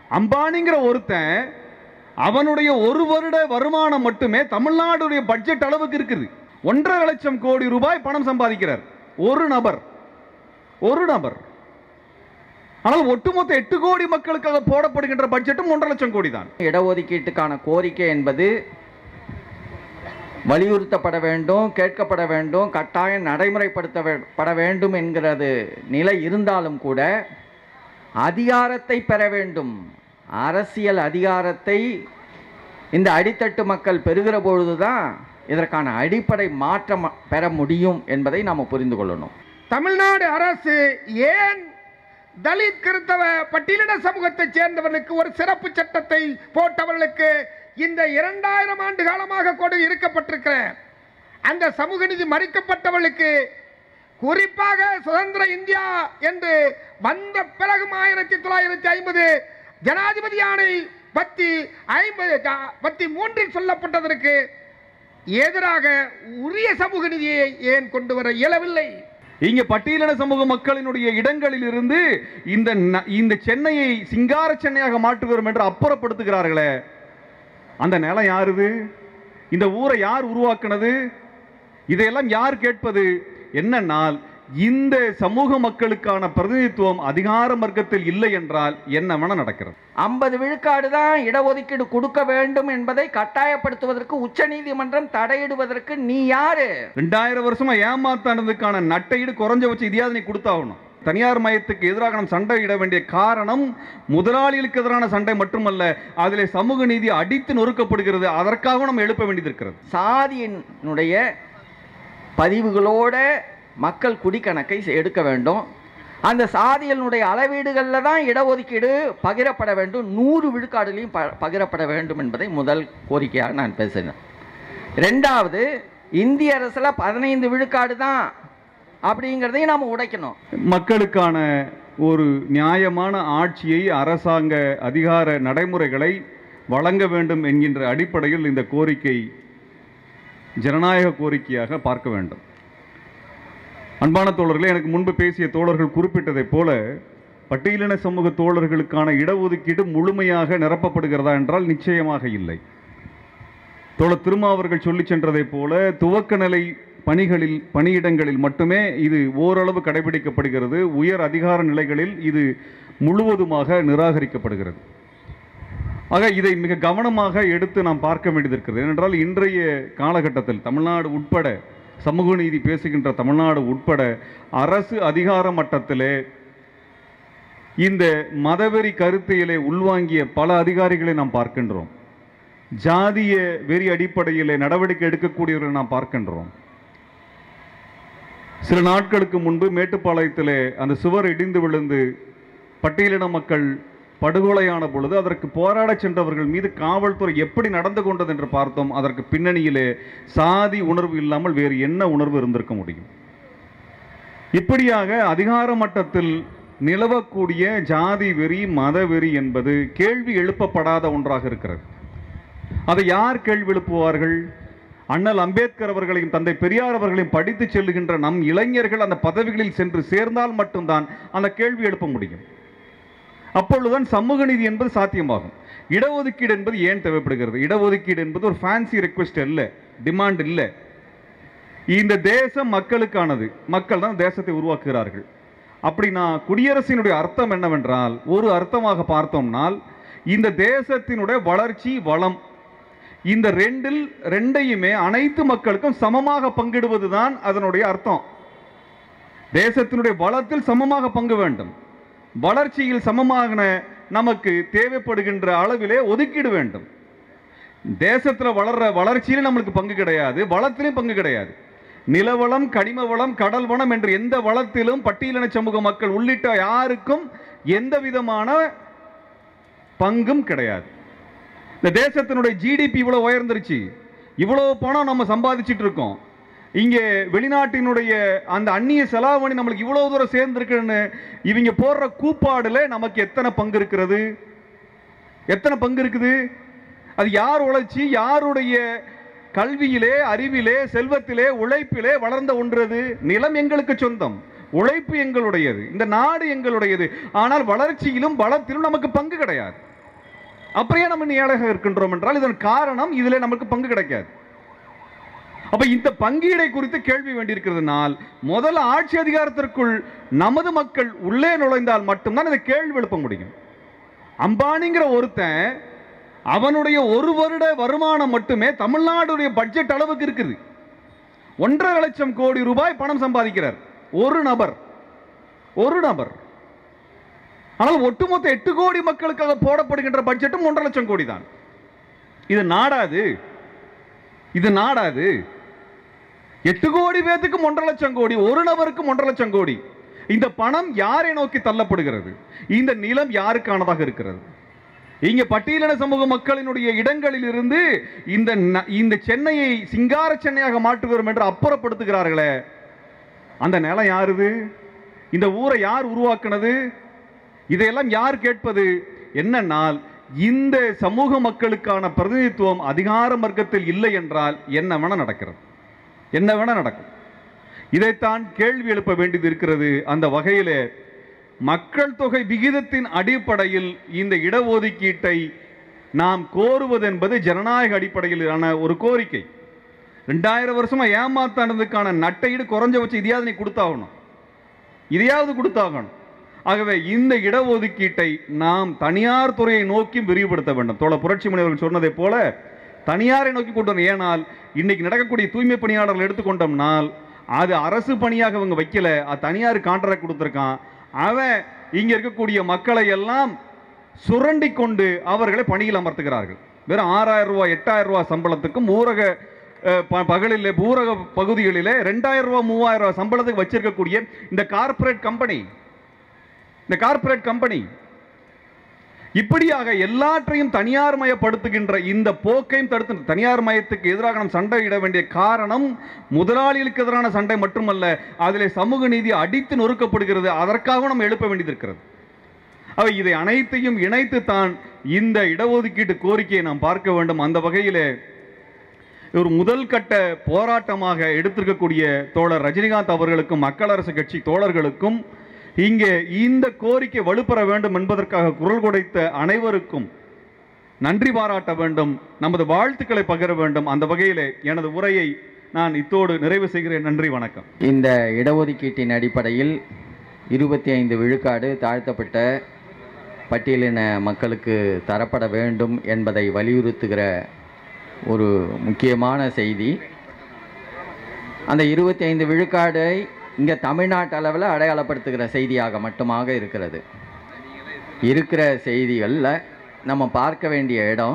அம்பானிங்கிற ஒருத்தன் அவனுடைய ஒரு வருட வருமானம் மட்டுமே தமிழ்நாடுடைய பட்ஜெட் அளவுக்கு இருக்குது ஒன்றரை லட்சம் கோடி ரூபாய் பணம் சம்பாதிக்கிறார் ஒரு நபர் ஒரு நபர் ஆனால் ஒட்டுமொத்த எட்டு கோடி மக்களுக்காக போடப்படுகின்ற பட்ஜெட்டும் ஒன்றரை லட்சம் கோடி தான் இடஒதுக்கீட்டுக்கான கோரிக்கை என்பது வலியுறுத்தப்பட வேண்டும் கேட்கப்பட வேண்டும் கட்டாயம் நடைமுறைப்படுத்த வே- பட வேண்டும் என்கிறது நிலை இருந்தாலும் கூட அதிகாரத்தை பெற வேண்டும் அரசியல் அதிகாரத்தை இந்த அடித்தட்டு மக்கள் பெறுகிற பொழுதுதான் இதற்கான அடிப்படை மாற்றம் பெற முடியும் என்பதை நாம் புரிந்து கொள்ளணும் தமிழ்நாடு அரசு ஏன் தலித் கிறிஸ்தவ பட்டியலின சமூகத்தைச் சேர்ந்தவர்களுக்கு ஒரு சிறப்பு சட்டத்தை போட்டவர்களுக்கு இந்த இரண்டாயிரம் ஆண்டு காலமாக கொடு இருக்கப்பட்டிருக்கிற அந்த சமூக நீதி மறிக்கப்பட்டவர்களுக்கு குறிப்பாக சுதந்திர இந்தியா என்று வந்த பிறகும் ஆயிரத்தி தொள்ளாயிரத்தி ஐம்பது ஜனாதிபதி ஆணை பத்தி ஐம்பது பத்தி மூன்றில் சொல்லப்பட்டதற்கு எதிராக உரிய சமூக நீதியை ஏன் கொண்டு வர இயலவில்லை இங்க பட்டியலின சமூக மக்களினுடைய இடங்களில் இருந்து இந்த ந- இந்த சென்னையை சிங்கார சென்னையாக மாற்றுகிறோம் என்று அப்புறப்படுத்துகிறார்களே அந்த நிலம் யாருது இந்த ஊரை யார் உருவாக்குனது இதையெல்லாம் யார் கேட்பது என்னன்னால் இந்த சமூக மக்களுக்கான பிரதிநிதித்துவம் அதிகார வர்க்கத்தில் இல்லை என்றால் என்ன வேணா நடக்கிறது ஐம்பது விழுக்காடு தான் இடஒதுக்கீடு கொடுக்க வேண்டும் என்பதை கட்டாயப்படுத்துவதற்கு உச்சநீதிமன்றம் தடையிடுவதற்கு நீ யாரு ரெண்டாயிரம் வருஷமா ஏமாத்தானதுக்கான நட்டையீடு குறைஞ்ச வச்சு இதையாவது நீ கொடுத்தாகணும் தனியார் மயத்துக்கு எதிராக நாம் சண்டையிட வேண்டிய காரணம் முதலாளிகளுக்கு எதிரான சண்டை மட்டுமல்ல அதிலே சமூக நீதி அடித்து நொறுக்கப்படுகிறது அதற்காக நம்ம எழுப்ப வேண்டியது இருக்கிறது சாதியினுடைய பதிவுகளோட மக்கள் குடிக்கணக்கை செ- எடுக்க வேண்டும் அந்த சாதியினுடைய அளவீடுகளில் தான் இடஒதுக்கீடு பகிரப்பட வேண்டும் நூறு விழுக்காடுலையும் ப பகிரப்பட வேண்டும் என்பதை முதல் கோரிக்கையாக நான் பேசுகிறேன் ரெண்டாவது இந்திய அரசில் பதினைந்து விழுக்காடு தான் அப்படிங்கிறதையும் நாம் உடைக்கணும் மக்களுக்கான ஒரு நியாயமான ஆட்சியை அரசாங்க அதிகார நடைமுறைகளை வழங்க வேண்டும் என்கின்ற அடிப்படையில் இந்த கோரிக்கை ஜனநாயக கோரிக்கையாக பார்க்க வேண்டும் அன்பான தோழர்களே எனக்கு முன்பு பேசிய தோழர்கள் குறிப்பிட்டதைப் போல பட்டியலின சமூக தோழர்களுக்கான இடஒதுக்கீடு முழுமையாக நிரப்பப்படுகிறதா என்றால் நிச்சயமாக இல்லை தோழர் திருமாவர்கள் சொல்லி சென்றதைப் போல துவக்க நிலை பணிகளில் பணியிடங்களில் மட்டுமே இது ஓரளவு கடைபிடிக்கப்படுகிறது உயர் அதிகார நிலைகளில் இது முழுவதுமாக நிராகரிக்கப்படுகிறது ஆக இதை மிக கவனமாக எடுத்து நாம் பார்க்க வேண்டியது இருக்கிறது ஏனென்றால் இன்றைய காலகட்டத்தில் தமிழ்நாடு உட்பட சமூக நீதி பேசுகின்ற தமிழ்நாடு உட்பட அரசு அதிகார மட்டத்திலே இந்த மதவெறி கருத்தியலை உள்வாங்கிய பல அதிகாரிகளை நாம் பார்க்கின்றோம் ஜாதிய வெறி அடிப்படையிலே நடவடிக்கை எடுக்கக்கூடியவர்களை நாம் பார்க்கின்றோம் சில நாட்களுக்கு முன்பு மேட்டுப்பாளையத்திலே அந்த சுவர் இடிந்து விழுந்து பட்டியலின மக்கள் படுகொலையான பொழுது அதற்கு போராடச் சென்றவர்கள் மீது காவல்துறை எப்படி நடந்து கொண்டது என்று பார்த்தோம் அதற்கு பின்னணியிலே சாதி உணர்வு இல்லாமல் வேறு என்ன உணர்வு இருந்திருக்க முடியும் இப்படியாக அதிகார மட்டத்தில் நிலவக்கூடிய ஜாதி வெறி மத வெறி என்பது கேள்வி எழுப்பப்படாத ஒன்றாக இருக்கிறது அதை யார் கேள்வி எழுப்புவார்கள் அண்ணல் அம்பேத்கர் அவர்களையும் தந்தை பெரியார் அவர்களையும் படித்து செல்லுகின்ற நம் இளைஞர்கள் அந்த பதவிகளில் சென்று சேர்ந்தால் மட்டும்தான் அந்த கேள்வி எழுப்ப முடியும் அப்பொழுதுதான் சமூக நீதி என்பது சாத்தியமாகும் இடஒதுக்கீடு என்பது ஏன் தேவைப்படுகிறது இடஒதுக்கீடு என்பது ஒரு ஃபேன்சி ரெக்வெஸ்ட் இல்லை டிமாண்ட் இல்லை இந்த தேசம் மக்களுக்கானது மக்கள் தான் தேசத்தை உருவாக்குகிறார்கள் அப்படின்னா குடியரசினுடைய அர்த்தம் என்னவென்றால் ஒரு அர்த்தமாக பார்த்தோம்னால் இந்த தேசத்தினுடைய வளர்ச்சி வளம் இந்த ரெண்டில் ரெண்டையுமே அனைத்து மக்களுக்கும் சமமாக பங்கிடுவதுதான் அதனுடைய அர்த்தம் தேசத்தினுடைய வளத்தில் சமமாக பங்கு வேண்டும் வளர்ச்சியில் சமமான நமக்கு தேவைப்படுகின்ற அளவிலே ஒதுக்கீடு வேண்டும் தேசத்தில் வளர்ற வளர்ச்சியிலும் நம்மளுக்கு பங்கு கிடையாது வளத்திலும் பங்கு கிடையாது நிலவளம் கனிம வளம் கடல் வளம் என்று எந்த வளத்திலும் பட்டியலின சமூக மக்கள் உள்ளிட்ட யாருக்கும் எந்த விதமான பங்கும் கிடையாது இந்த தேசத்தினுடைய ஜிடிபி இவ்வளவு உயர்ந்துருச்சு இவ்வளவு பணம் நம்ம சம்பாதிச்சிட்டு இருக்கோம் இங்கே வெளிநாட்டினுடைய அந்த அந்நிய செலாவணி நம்மளுக்கு இவ்வளவு தூரம் சேர்ந்துருக்குன்னு இவங்க போடுற கூப்பாடுல நமக்கு எத்தனை பங்கு இருக்கிறது எத்தனை பங்கு இருக்குது அது யார் உழைச்சி யாருடைய கல்வியிலே அறிவிலே செல்வத்திலே உழைப்பிலே வளர்ந்த ஒன்றது நிலம் எங்களுக்கு சொந்தம் உழைப்பு எங்களுடையது இந்த நாடு எங்களுடையது ஆனால் வளர்ச்சியிலும் வளத்திலும் நமக்கு பங்கு கிடையாது அப்புறம் ஏன் நம்ம இன்னும் ஏழையாக இருக்கின்றோம் என்றால் இதன் காரணம் இதில் நமக்கு பங்கு கிடைக்காது அப்ப இந்த பங்கீடை குறித்து கேள்வி வேண்டியிருக்கிறதுனால் முதல்ல ஆட்சி அதிகாரத்திற்குள் நமது மக்கள் உள்ளே நுழைந்தால் மட்டும்தான் இதை கேள்வி எழுப்ப முடியும் அம்பானிங்கிற ஒருத்தன் அவனுடைய ஒரு வருட வருமானம் மட்டுமே தமிழ்நாடுடைய பட்ஜெட் அளவுக்கு இருக்குது ஒன்றரை லட்சம் கோடி ரூபாய் பணம் சம்பாதிக்கிறார் ஒரு நபர் ஒரு நபர் ஆனால் ஒட்டுமொத்த எட்டு கோடி மக்களுக்காக போடப்படுகின்ற பட்ஜெட்டும் ஒன்றரை லட்சம் கோடி தான் இது நாடாது இது நாடாது எட்டு கோடி பேத்துக்கும் ஒன்றரை லட்சம் கோடி ஒரு நபருக்கும் ஒன்றரை லட்சம் கோடி இந்த பணம் யாரை நோக்கி தள்ளப்படுகிறது இந்த நிலம் யாருக்கானதாக இருக்கிறது இங்க பட்டியலின சமூக மக்களினுடைய இடங்களில் இருந்து இந்த ந- இந்த சென்னையை சிங்கார சென்னையாக மாற்றுகிறோம் என்று அப்புறப்படுத்துகிறார்களே அந்த நிலம் யாருது இந்த ஊரை யார் உருவாக்குனது இதையெல்லாம் யார் கேட்பது என்னன்னால் இந்த சமூக மக்களுக்கான பிரதிநிதித்துவம் அதிகார வர்க்கத்தில் இல்லை என்றால் என்ன வேணா நடக்கிறது என்ன வேணா நடக்கும் இதைத்தான் கேள்வி எழுப்ப வேண்டியது இருக்கிறது அந்த வகையிலே மக்கள் தொகை விகிதத்தின் அடிப்படையில் இந்த இடஒதுக்கீட்டை நாம் கோருவது என்பது ஜனநாயக அடிப்படையிலான ஒரு கோரிக்கை ரெண்டாயிரம் வருஷமா ஏமாத்தானதுக்கான நட்டையீடு குறைஞ்ச வச்சு இதையாவது நீ கொடுத்தாகணும் இதையாவது கொடுத்தாகணும் ஆகவே இந்த இடஒதுக்கீட்டை நாம் தனியார் துறையை நோக்கி விரிவுபடுத்த வேண்டும் தோழ புரட்சி முனிவர்கள் சொன்னதைப் போல தனியாரை நோக்கி கொண்டு வரணும் ஏனால் இன்னைக்கு நடக்கக்கூடிய தூய்மை பணியாளர்கள் எடுத்துக்கொண்டோம்னால் அது அரசு பணியாக இவங்க வைக்கல அது தனியார் கான்ட்ராக்ட் கொடுத்துருக்கான் அவன் இங்க இருக்கக்கூடிய மக்களை எல்லாம் சுரண்டி கொண்டு அவர்களை பணியில் அமர்த்துகிறார்கள் வெறும் ஆறாயிரம் ரூபாய் எட்டாயிரம் ரூபாய் சம்பளத்துக்கும் ஊரக அஹ், ப- பகலிலே ஊரக பகுதிகளிலே ரெண்டாயிரம் ரூபாய் மூவாயிரம் ரூபாய் சம்பளத்துக்கு வச்சிருக்கக்கூடிய இந்த கார்ப்பரேட் கம்பெனி இந்த கார்ப்பரேட் கம்பெனி இப்படியாக எல்லாற்றையும் தனியார் மயப்படுத்துகின்ற இந்த போக்கையும் தடுத்து தனியார் மயத்துக்கு எதிராக நாம் சண்டையிட வேண்டிய காரணம் முதலாளிகளுக்கு எதிரான சண்டை மட்டுமல்ல அதிலே சமூக நீதி அடித்து நொறுக்கப்படுகிறது அதற்காக நம்ம எழுப்ப வேண்டியது இருக்கிறது அவை இதை அனைத்தையும் இணைத்து தான் இந்த இடஒதுக்கீட்டு கோரிக்கையை நாம் பார்க்க வேண்டும் அந்த வகையிலே ஒரு முதல் கட்ட போராட்டமாக எடுத்திருக்கக்கூடிய தோழர் ரஜினிகாந்த் அவர்களுக்கும் மக்கள் அரசு கட்சி தோழர்களுக்கும் இங்கே இந்த கோரிக்கை வலுப்பெற வேண்டும் என்பதற்காக குரல் கொடுத்த அனைவருக்கும் நன்றி பாராட்ட வேண்டும் நமது வாழ்த்துக்களை பகிர வேண்டும் அந்த வகையிலே எனது உரையை நான் இத்தோடு நிறைவு செய்கிறேன் நன்றி வணக்கம் இந்த இடஒதுக்கீட்டின் அடிப்படையில் இருபத்தி ஐந்து விழுக்காடு தாழ்த்தப்பட்ட பட்டியலின மக்களுக்கு தரப்பட வேண்டும் என்பதை வலியுறுத்துகிற ஒரு முக்கியமான செய்தி அந்த இருபத்தி ஐந்து விழுக்காடை இங்கே தமிழ்நாட்டு அளவில் அடையாளப்படுத்துகிற செய்தியாக மட்டுமாக இருக்கிறது இருக்கிற செய்திகளில் நம்ம பார்க்க வேண்டிய இடம்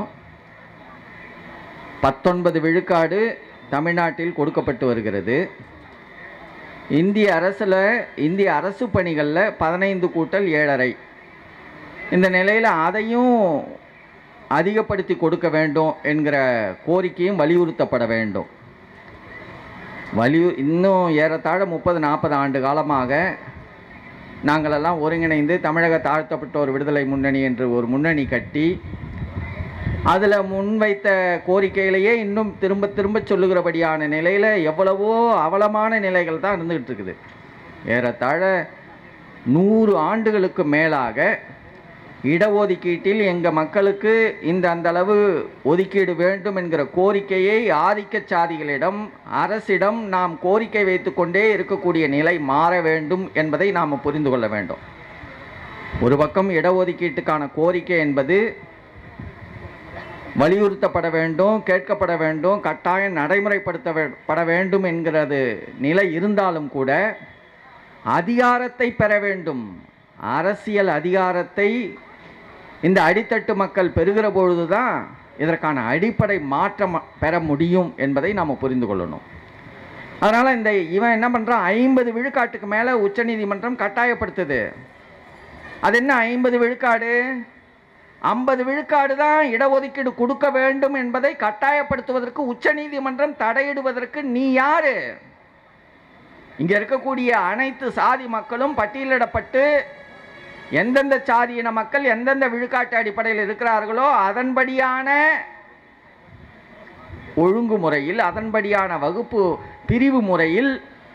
பத்தொன்பது விழுக்காடு தமிழ்நாட்டில் கொடுக்கப்பட்டு வருகிறது இந்திய அரசில் இந்திய அரசு பணிகளில் பதினைந்து கூட்டல் ஏழரை இந்த நிலையில் அதையும் அதிகப்படுத்தி கொடுக்க வேண்டும் என்கிற கோரிக்கையும் வலியுறுத்தப்பட வேண்டும் வலியு இன்னும் ஏறத்தாழ முப்பது நாற்பது ஆண்டு காலமாக நாங்களெல்லாம் ஒருங்கிணைந்து தமிழக தாழ்த்தப்பட்டோர் விடுதலை முன்னணி என்று ஒரு முன்னணி கட்டி அதில் முன்வைத்த கோரிக்கையிலேயே இன்னும் திரும்ப திரும்ப சொல்லுகிறபடியான நிலையில் எவ்வளவோ அவலமான நிலைகள் தான் இருந்துகிட்டு இருக்குது ஏறத்தாழ நூறு ஆண்டுகளுக்கு மேலாக இடஒதுக்கீட்டில் எங்கள் மக்களுக்கு இந்த அந்த அளவு ஒதுக்கீடு வேண்டும் என்கிற கோரிக்கையை ஆதிக்க சாதிகளிடம் அரசிடம் நாம் கோரிக்கை வைத்துக்கொண்டே இருக்கக்கூடிய நிலை மாற வேண்டும் என்பதை நாம் புரிந்து கொள்ள வேண்டும் ஒரு பக்கம் இடஒதுக்கீட்டுக்கான கோரிக்கை என்பது வலியுறுத்தப்பட வேண்டும் கேட்கப்பட வேண்டும் கட்டாயம் நடைமுறைப்படுத்த வே- பட வேண்டும் என்கிறது நிலை இருந்தாலும் கூட அதிகாரத்தை பெற வேண்டும் அரசியல் அதிகாரத்தை இந்த அடித்தட்டு மக்கள் பெறுகிற பொழுதுதான் இதற்கான அடிப்படை மாற்றம் பெற முடியும் என்பதை நாம் புரிந்து கொள்ளணும் அதனால் இந்த இவன் என்ன பண்ணுறான் ஐம்பது விழுக்காட்டுக்கு மேலே உச்சநீதிமன்றம் கட்டாயப்படுத்துது அது என்ன ஐம்பது விழுக்காடு ஐம்பது விழுக்காடு தான் இடஒதுக்கீடு கொடுக்க வேண்டும் என்பதை கட்டாயப்படுத்துவதற்கு உச்சநீதிமன்றம் தடையிடுவதற்கு நீ யாரு இங்க இருக்கக்கூடிய அனைத்து சாதி மக்களும் பட்டியலிடப்பட்டு எந்தெந்த சாதியின மக்கள் எந்தெந்த விழுக்காட்டு அடிப்படையில் இருக்கிறார்களோ அதன்படியான ஒழுங்குமுறையில் அதன்படியான வகுப்பு பிரிவு முறையில்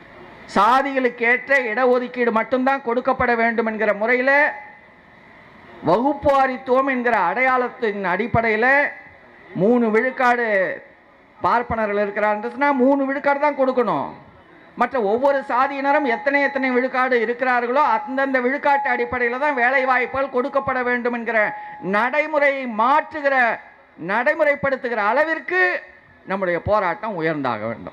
சாதிகளுக்கேற்ற இடஒதுக்கீடு மட்டும்தான் கொடுக்கப்பட வேண்டும் என்கிற முறையில் வகுப்புவாரித்துவம் என்கிற அடையாளத்தின் அடிப்படையில் மூணு விழுக்காடு பார்ப்பனர்கள் இருக்கிறாருன்னா மூணு விழுக்காடு தான் கொடுக்கணும் மற்ற ஒவ்வொரு சாதியினரும் எத்தனை எத்தனை விழுக்காடு இருக்கிறார்களோ அந்தந்த விழுக்காட்டு அடிப்படையில் தான் வேலை வாய்ப்புகள் கொடுக்கப்பட வேண்டும் என்கிற நடைமுறையை மாற்றுகிற நடைமுறைப்படுத்துகிற அளவிற்கு நம்முடைய போராட்டம் உயர்ந்தாக வேண்டும்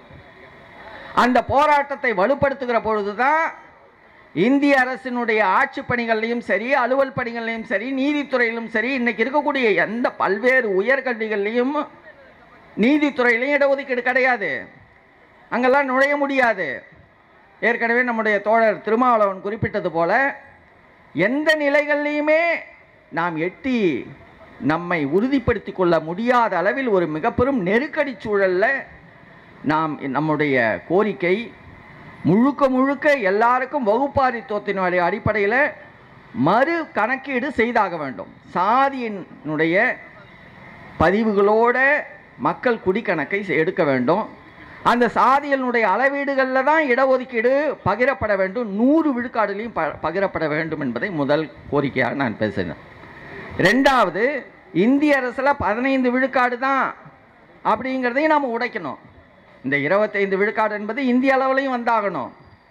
அந்த போராட்டத்தை வலுப்படுத்துகிற பொழுதுதான் இந்திய அரசினுடைய ஆட்சி பணிகள்லையும் சரி அலுவல் பணிகள்லையும் சரி நீதித்துறையிலும் சரி இன்னைக்கு இருக்கக்கூடிய எந்த பல்வேறு உயர்கல்விகள்லையும் நீதித்துறையிலையும் இடஒதுக்கீடு கிடையாது அங்கெல்லாம் நுழைய முடியாது ஏற்கனவே நம்முடைய தோழர் திருமாவளவன் குறிப்பிட்டது போல எந்த நிலைகள்லையுமே நாம் எட்டி நம்மை உறுதிப்படுத்தி கொள்ள முடியாத அளவில் ஒரு மிக பெரும் நெருக்கடி சூழல்ல நாம் நம்முடைய கோரிக்கை முழுக்க முழுக்க எல்லாருக்கும் வகுப்பாரித்துவத்தினுடைய அடிப்படையில் மறு கணக்கீடு செய்தாக வேண்டும் சாதியினுடைய பதிவுகளோட மக்கள் குடிக்கணக்கை செ- எடுக்க வேண்டும் அந்த சாதியினுடைய அளவீடுகளில் தான் இடஒதுக்கீடு பகிரப்பட வேண்டும் நூறு விழுக்காடுலையும் ப பகிரப்பட வேண்டும் என்பதை முதல் கோரிக்கையாக நான் பேசுகிறேன் ரெண்டாவது இந்திய அரசில் பதினைந்து விழுக்காடு தான் அப்படிங்கிறதையும் நாம் உடைக்கணும் இந்த இருபத்தைந்து விழுக்காடு என்பது இந்திய அளவுலையும் வந்தாகணும்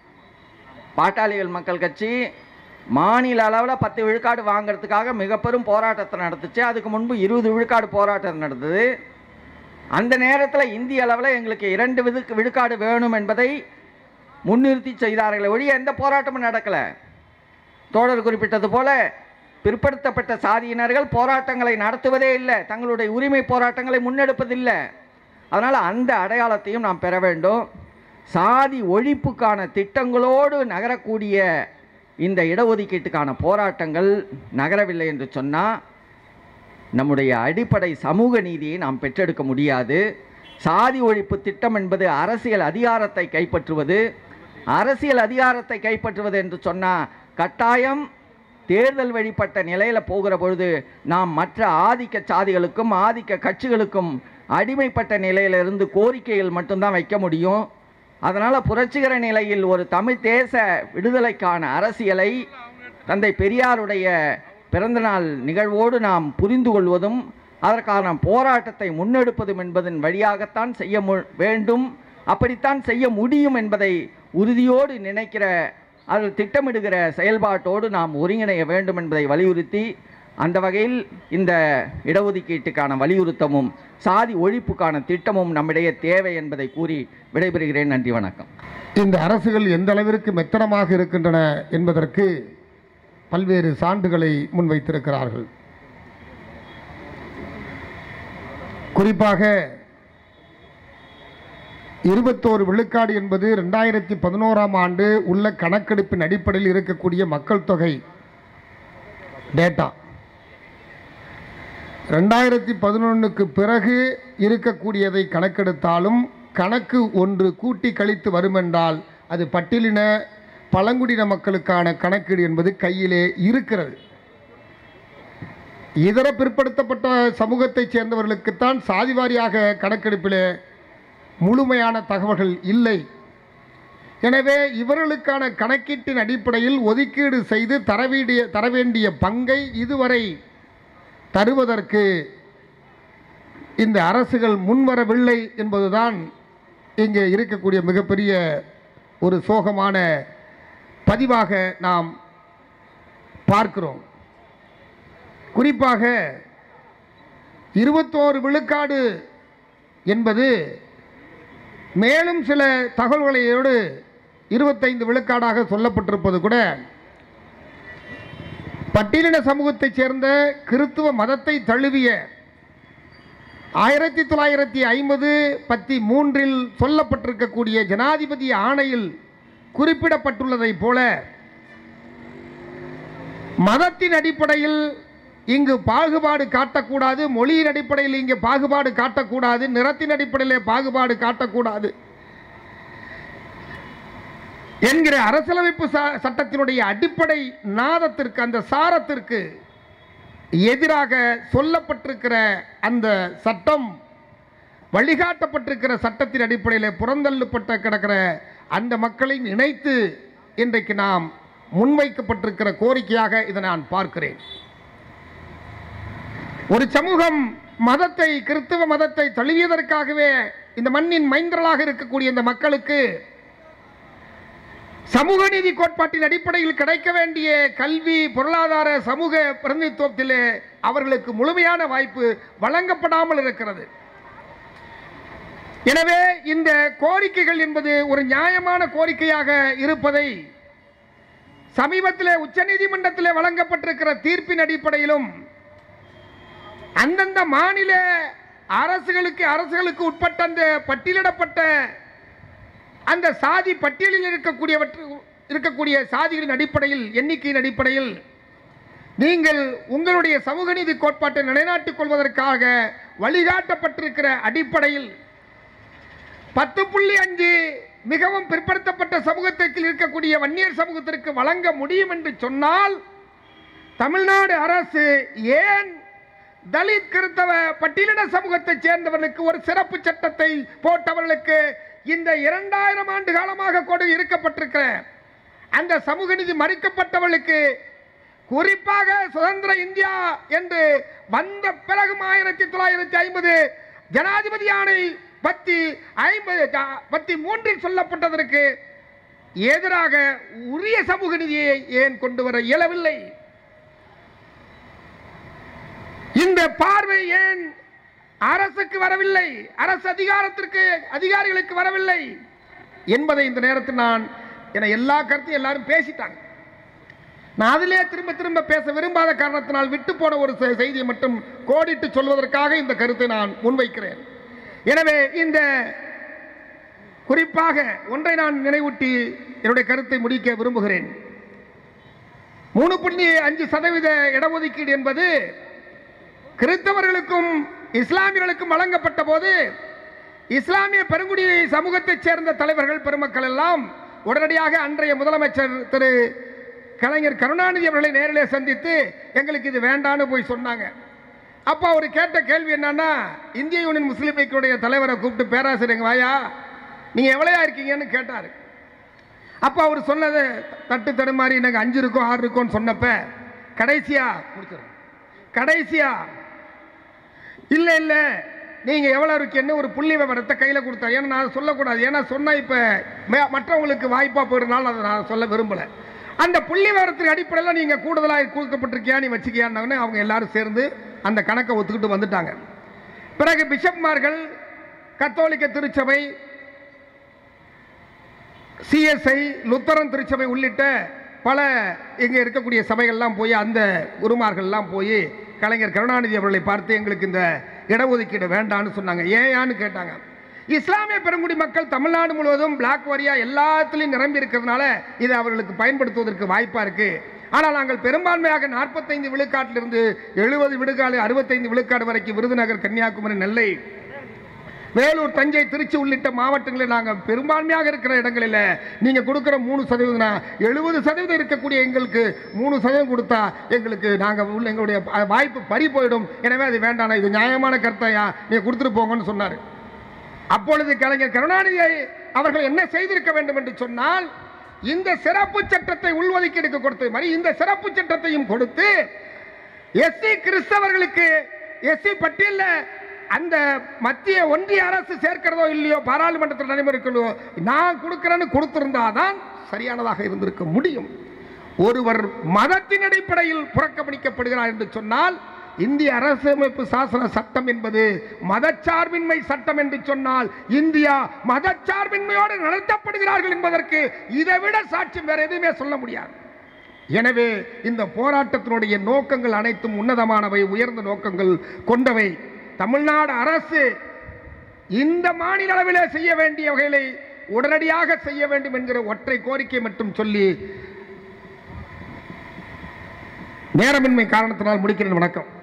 பாட்டாளிகள் மக்கள் கட்சி மாநில அளவில் பத்து விழுக்காடு வாங்குறதுக்காக மிக பெரும் போராட்டத்தை நடத்துச்சு அதுக்கு முன்பு இருபது விழுக்காடு போராட்டம் நடந்தது அந்த நேரத்தில் இந்திய அளவில் எங்களுக்கு இரண்டு விது விழுக்காடு வேணும் என்பதை முன்னிறுத்தி செய்தார்களே ஒழிய எந்த போராட்டமும் நடக்கலை தோழர் குறிப்பிட்டது போல பிற்படுத்தப்பட்ட சாதியினர்கள் போராட்டங்களை நடத்துவதே இல்லை தங்களுடைய உரிமை போராட்டங்களை முன்னெடுப்பதில்லை அதனால் அந்த அடையாளத்தையும் நாம் பெற வேண்டும் சாதி ஒழிப்புக்கான திட்டங்களோடு நகரக்கூடிய இந்த இடஒதுக்கீட்டுக்கான போராட்டங்கள் நகரவில்லை என்று சொன்னால் நம்முடைய அடிப்படை சமூக நீதியை நாம் பெற்றெடுக்க முடியாது சாதி ஒழிப்பு திட்டம் என்பது அரசியல் அதிகாரத்தை கைப்பற்றுவது அரசியல் அதிகாரத்தை கைப்பற்றுவது என்று சொன்னால் கட்டாயம் தேர்தல் வழிபட்ட நிலையில் போகிற பொழுது நாம் மற்ற ஆதிக்க சாதிகளுக்கும் ஆதிக்க கட்சிகளுக்கும் அடிமைப்பட்ட நிலையிலிருந்து கோரிக்கைகள் மட்டும்தான் வைக்க முடியும் அதனால் புரட்சிகர நிலையில் ஒரு தமிழ் தேச விடுதலைக்கான அரசியலை தந்தை பெரியாருடைய பிறந்தநாள் நிகழ்வோடு நாம் புரிந்து கொள்வதும் அதற்கான போராட்டத்தை முன்னெடுப்பதும் என்பதன் வழியாகத்தான் செய்ய மு வேண்டும் அப்படித்தான் செய்ய முடியும் என்பதை உறுதியோடு நினைக்கிற அதில் திட்டமிடுகிற செயல்பாட்டோடு நாம் ஒருங்கிணைய வேண்டும் என்பதை வலியுறுத்தி அந்த வகையில் இந்த இடஒதுக்கீட்டுக்கான வலியுறுத்தமும் சாதி ஒழிப்புக்கான திட்டமும் நம்மிடையே தேவை என்பதை கூறி விடைபெறுகிறேன் நன்றி வணக்கம் இந்த அரசுகள் எந்த அளவிற்கு மெத்தனமாக இருக்கின்றன என்பதற்கு பல்வேறு சான்றுகளை முன்வைத்திருக்கிறார்கள் குறிப்பாக இருபத்தோரு விழுக்காடு என்பது ரெண்டாயிரத்தி பதினோராம் ஆண்டு உள்ள கணக்கெடுப்பின் அடிப்படையில் இருக்கக்கூடிய மக்கள் தொகை டேட்டா ரெண்டாயிரத்தி பதினொன்றுக்கு பிறகு இருக்கக்கூடியதை கணக்கெடுத்தாலும் கணக்கு ஒன்று கூட்டி கழித்து வருமென்றால் அது பட்டியலின பழங்குடியின மக்களுக்கான கணக்கீடு என்பது கையிலே இருக்கிறது இதர பிற்படுத்தப்பட்ட சமூகத்தைச் சேர்ந்தவர்களுக்குத்தான் சாதிவாரியாக கணக்கெடுப்பிலே முழுமையான தகவல்கள் இல்லை எனவே இவர்களுக்கான கணக்கீட்டின் அடிப்படையில் ஒதுக்கீடு செய்து தரவேண்டிய தர வேண்டிய பங்கை இதுவரை தருவதற்கு இந்த அரசுகள் முன்வரவில்லை என்பதுதான் இங்கே இருக்கக்கூடிய மிகப்பெரிய ஒரு சோகமான பதிவாக நாம் பார்க்கிறோம் குறிப்பாக இருபத்தோரு விழுக்காடு என்பது மேலும் சில தகவல்களையோடு இருபத்தைந்து விழுக்காடாக சொல்லப்பட்டிருப்பது கூட பட்டியலின சமூகத்தைச் சேர்ந்த கிறித்துவ மதத்தை தழுவிய ஆயிரத்தி தொள்ளாயிரத்தி ஐம்பது பத்தி மூன்றில் சொல்லப்பட்டிருக்கக்கூடிய ஜனாதிபதி ஆணையில் குறிப்பிடப்பட்டுள்ளதைப் போல மதத்தின் அடிப்படையில் இங்கு பாகுபாடு காட்டக்கூடாது மொழியின் அடிப்படையில் இங்கு பாகுபாடு காட்டக்கூடாது நிறத்தின் அடிப்படையில் பாகுபாடு காட்டக்கூடாது என்கிற அரசியலமைப்பு ச- சட்டத்தினுடைய அடிப்படை நாதத்திற்கு அந்த சாரத்திற்கு எதிராக சொல்லப்பட்டிருக்கிற அந்த சட்டம் வழிகாட்டப்பட்டிருக்கிற சட்டத்தின் அடிப்படையில் புறந்தள்ளப்பட்ட கிடக்கிற அந்த மக்களையும் இணைத்து இன்றைக்கு நாம் முன்வைக்கப்பட்டிருக்கிற கோரிக்கையாக இதை நான் பார்க்கிறேன் ஒரு சமூகம் மதத்தை கிறிஸ்தவ மதத்தை தழுவியதற்காகவே இந்த மண்ணின் மைந்தர்களாக இருக்கக்கூடிய இந்த மக்களுக்கு சமூக நீதி கோட்பாட்டின் அடிப்படையில் கிடைக்க வேண்டிய கல்வி பொருளாதார சமூக பிரதிநிதித்துவத்திலே அவர்களுக்கு முழுமையான வாய்ப்பு வழங்கப்படாமல் இருக்கிறது எனவே இந்த கோரிக்கைகள் என்பது ஒரு நியாயமான கோரிக்கையாக இருப்பதை சமீபத்திலே உச்சநீதிமன்றத்திலே வழங்கப்பட்டிருக்கிற தீர்ப்பின் அடிப்படையிலும் அந்தந்த மாநில அரசுகளுக்கு அரசுகளுக்கு உட்பட்ட அந்த பட்டியலிடப்பட்ட அந்த சாதி பட்டியலில் இருக்கக்கூடியவற்று இருக்கக்கூடிய சாதிகளின் அடிப்படையில் எண்ணிக்கையின் அடிப்படையில் நீங்கள் உங்களுடைய சமூக நீதி கோட்பாட்டை நிலைநாட்டிக் கொள்வதற்காக வழிகாட்டப்பட்டிருக்கிற அடிப்படையில் பத்து புள்ளி அஞ்சு மிகவும் பிற்படுத்தப்பட்ட சமூகத்தில் இருக்கக்கூடிய வன்னியர் சமூகத்திற்கு வழங்க முடியும் என்று சொன்னால் தமிழ்நாடு அரசு ஏன் தலித் கிறிஸ்தவ பட்டியலின சமூகத்தைச் சேர்ந்தவர்களுக்கு ஒரு சிறப்பு சட்டத்தை போட்டவர்களுக்கு இந்த இரண்டாயிரம் ஆண்டு காலமாக கொடு இருக்கப்பட்டிருக்கிற அந்த சமூக நீதி மறுக்கப்பட்டவர்களுக்கு குறிப்பாக சுதந்திர இந்தியா என்று வந்த பிறகும் ஆயிரத்தி தொள்ளாயிரத்தி ஐம்பது ஜனாதிபதி ஆணை பத்தி ஐம்பது பத்தி மூன்றில் சொல்லப்பட்டதற்கு எதிராக உரிய சமூக நீதியை ஏன் கொண்டு வர இயலவில்லை இந்த பார்வை ஏன் அரசுக்கு வரவில்லை அரசு அதிகாரத்திற்கு அதிகாரிகளுக்கு வரவில்லை என்பதை இந்த நேரத்தில் நான் என எல்லா கருத்தையும் எல்லாரும் பேசிட்டாங்க நான் அதிலே திரும்ப திரும்ப பேச விரும்பாத காரணத்தினால் விட்டு போன ஒரு செ- செய்தியை மட்டும் கோடிட்டு சொல்வதற்காக இந்த கருத்தை நான் முன்வைக்கிறேன் எனவே இந்த குறிப்பாக ஒன்றை நான் நினைவூட்டி என்னுடைய கருத்தை முடிக்க விரும்புகிறேன் மூணு புள்ளி அஞ்சு சதவீத இடஒதுக்கீடு என்பது கிறிஸ்தவர்களுக்கும் இஸ்லாமியர்களுக்கும் வழங்கப்பட்ட போது இஸ்லாமிய பெருங்குடி சமூகத்தைச் சேர்ந்த தலைவர்கள் பெருமக்கள் எல்லாம் உடனடியாக அன்றைய முதலமைச்சர் திரு கலைஞர் கருணாநிதி அவர்களை நேரிலே சந்தித்து எங்களுக்கு இது வேண்டான்னு போய் சொன்னாங்க அப்போ அவர் கேட்ட கேள்வி என்னன்னா இந்திய யூனியன் முஸ்லீம் லீக்குடைய தலைவரை கூப்பிட்டு பேராசிரியர் வாயா நீங்கள் எவ்வளையா இருக்கீங்கன்னு கேட்டார் அப்போ அவர் சொன்னது தட்டு தடுமாறி எனக்கு அஞ்சு இருக்கும் ஆறு இருக்கும்னு சொன்னப்ப கடைசியா முடிச்சிடுறேன் கடைசியா இல்லை இல்லை நீங்கள் எவ்வளோ இருக்கீங்கன்னு ஒரு புள்ளி விவரத்தை கையில் கொடுத்தா ஏன்னா நான் சொல்லக்கூடாது ஏன்னா சொன்னால் இப்போ மற்றவங்களுக்கு வாய்ப்பாக போயிடுனாலும் அதை நான் சொல்ல விரும்பலை அந்த புள்ளி விவரத்தின் அடிப்படையில் நீங்கள் கூடுதலாக கொடுக்கப்பட்டிருக்கியா நீ வச்சுக்கியான்னு அவங்க எல்லாரும் சேர்ந்து அந்த கணக்கை ஒத்துக்கிட்டு வந்துட்டாங்க பிறகு பிஷப்மார்கள் கத்தோலிக்க திருச்சபை சிஎஸ்ஐ லுத்தரன் திருச்சபை உள்ளிட்ட பல இங்கே இருக்கக்கூடிய சபைகள்லாம் போய் அந்த குருமார்கள்லாம் போய் கலைஞர் கருணாநிதி அவர்களை பார்த்து எங்களுக்கு இந்த இடஒதுக்கீடு வேண்டான்னு சொன்னாங்க ஏயான்னு கேட்டாங்க இஸ்லாமிய பெருங்குடி மக்கள் தமிழ்நாடு முழுவதும் பிளாக் வாரியா எல்லாத்துலேயும் நிரம்பி இருக்கிறதுனால இதை அவர்களுக்கு பயன்படுத்துவதற்கு வாய்ப்பாக இருக்கு ஆனால் நாங்கள் பெரும்பான்மையாக நாற்பத்தைந்து விழுக்காட்டிலிருந்து எழுபது விழுக்காடு அறுபத்தைந்து விழுக்காடு வரைக்கும் விருதுநகர் கன்னியாகுமரி நெல்லை வேலூர் தஞ்சை திருச்சி உள்ளிட்ட மாவட்டங்களில் நாங்கள் பெரும்பான்மையாக இருக்கிற இடங்களில் நீங்கள் கொடுக்குற மூணு சதவீதம் எழுபது சதவீதம் இருக்கக்கூடிய எங்களுக்கு மூணு சதவீதம் கொடுத்தா எங்களுக்கு நாங்கள் உள்ள எங்களுடைய ப- வாய்ப்பு பறி போயிடும் எனவே அது வேண்டாம் இது நியாயமான கருத்தையா நீங்கள் கொடுத்துட்டு போங்கன்னு சொன்னார் அப்பொழுது கலைஞர் கருணாநிதி அவர்கள் என்ன செய்திருக்க வேண்டும் என்று சொன்னால் இந்த சிறப்பு சட்டத்தை உள்ஒதுக்கீடுக்கு கொடுத்து மாதிரி இந்த சிறப்பு சட்டத்தையும் கொடுத்து எஸ்சி கிறிஸ்தவர்களுக்கு எஸ்சி பட்டியலில் அந்த மத்திய ஒன்றிய அரசு சேர்க்கிறதோ இல்லையோ பாராளுமன்றத்தில் நடைமுறைக்கிறதோ நான் கொடுக்கிறேன்னு கொடுத்திருந்தாதான் சரியானதாக இருந்திருக்க முடியும் ஒருவர் மதத்தின் அடிப்படையில் புறக்கணிக்கப்படுகிறார் என்று சொன்னால் இந்திய அரசியலமைப்பு சாசன சட்டம் என்பது மதச்சார்பின்மை சட்டம் என்று சொன்னால் இந்தியா மதச்சார்பின்மையோடு நடத்தப்படுகிறார்கள் என்பதற்கு இதை விட சாட்சியம் வேற எதுவுமே சொல்ல முடியாது எனவே இந்த போராட்டத்தினுடைய நோக்கங்கள் அனைத்தும் உன்னதமானவை உயர்ந்த நோக்கங்கள் கொண்டவை தமிழ்நாடு அரசு இந்த மாநில அளவிலே செய்ய வேண்டிய வகைகளை உடனடியாக செய்ய வேண்டும் என்கிற ஒற்றை கோரிக்கை மட்டும் சொல்லி நேரமின்மை காரணத்தினால் முடிக்கிறேன் வணக்கம்